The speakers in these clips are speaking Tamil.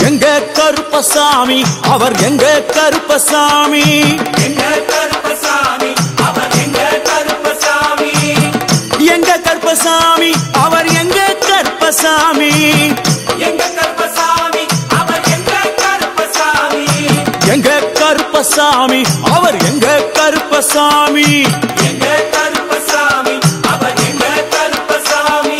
எங்க கருப்பசாமி அவர் எங்க கருப்பசாமி எங்க கருப்பசாமி அவர் எங்க கருப்பசாமி எங்க கருப்பசாமி அவர் எங்க கருப்பசாமி எங்க கருப்பசாமி அவர் எங்க கருப்பசாமி எங்க கருப்பசாமி அவர் எங்க கருப்பசாமி எங்க கருப்பசாமி அவர் எங்க கருப்பசாமி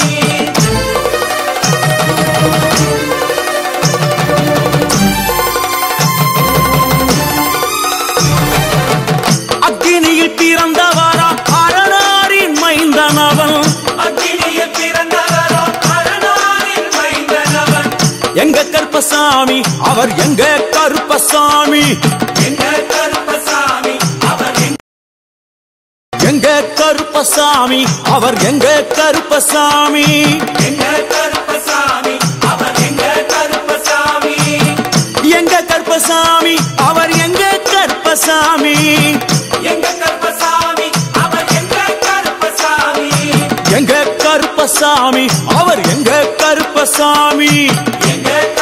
அக்கினியில் பிறந்தவரா அரணாரின் மைந்தனவன் அக்கினியில் பிறந்தவரோ அரணாரின் மைந்தனவன் எங்க கருப்பசாமி அவர் எங்க கருப்பசாமி எங்க கருப்பசாமி அவர் எங்க எங்க கருப்பசாமி அவர் எங்க கருப்பசாமி எங்க கருப்பசாமி அவர் எங்க கருப்பசாமி எங்க கருப்பசாமி அவர் எங்க கருப்பசாமி எங்க கருப்பசாமி அவர் எங்க கருப்பசாமி எங்க கருப்பசாமி அவர் எங்க கருப்பசாமி எங்க